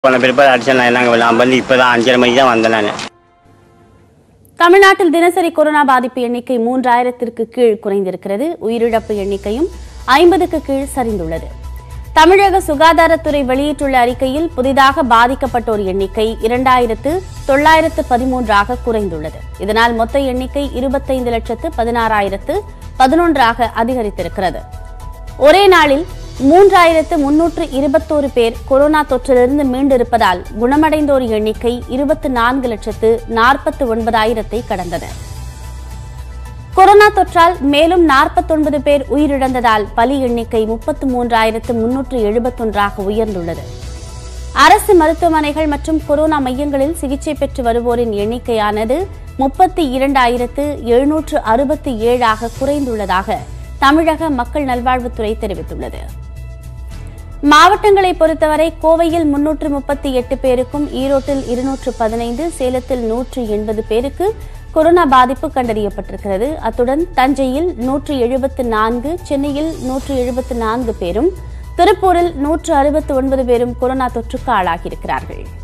போன பிற்பாடு அடிச்சேன் நான் என்னங்க நான் வந்து இப்போ தான் அஞ்சரை மணிக்கு தான் வந்தேன் நான் தமிழ்நாட்டில் தினசரி கொரோனா பாதிப்பு எண்ணிக்கை மூன்றாயிரத்திற்கு கீழ் குறைந்திருக்கிறது உயிரிழப்பு எண்ணிக்கையும் ஐம்பதுக்கு கீழ் சரிந்துள்ளது தமிழக சுகாதாரத்துறை வெளியிட்டுள்ள அறிக்கையில் புதிதாக பாதிக்கப்பட்டோர் எண்ணிக்கை இரண்டாயிரத்து தொள்ளாயிரத்து பதிமூன்றாக குறைந்துள்ளது இதனால் மொத்த எண்ணிக்கை இருபத்தைந்து லட்சத்து பதினாறாயிரத்து பதினொன்றாக அதிகரித்திருக்கிறது ஒரே நாளில் மூன்றாயிரத்து முன்னூற்று இருபத்தோரு பேர் கொரோனா தொற்றிலிருந்து மீண்டிருப்பதால் குணமடைந்தோர் எண்ணிக்கை இருபத்தி நான்கு லட்சத்து நாற்பத்தி ஒன்பதாயிரத்தை கடந்தது கொரோனா தொற்றால் மேலும் 49 பேர் உயிரிழந்ததால் பலி எண்ணிக்கை முப்பத்து மூன்றாயிரத்து முன்னூற்று எழுபத்தொன்றாக உயர்ந்துள்ளது அரசு மருத்துவமனைகள் மற்றும் கொரோனா மையங்களில் சிகிச்சை பெற்று வருவோரின் எண்ணிக்கையானது முப்பத்தி இரண்டாயிரத்து எழுநூற்று அறுபத்தி ஏழாக குறைந்துள்ளதாக தமிழக மக்கள் நல்வாழ்வுத்துறை தெரிவித்துள்ளது மாவட்டங்களை பொறுத்தவரை கோவையில் முன்னூற்று முப்பத்தி எட்டு பேருக்கும் ஈரோட்டில் இருநூற்று பதினைந்து சேலத்தில் நூற்று எண்பது பேருக்கு கொரோனா பாதிப்பு கண்டறியப்பட்டிருக்கிறது அத்துடன் தஞ்சையில் நூற்று எழுபத்து நான்கு சென்னையில் நூற்று எழுபத்து நான்கு பேரும் திருப்பூரில் நூற்று அறுபத்து ஒன்பது பேரும் கொரோனா தொற்றுக்கு ஆளாகியிருக்கிறார்கள்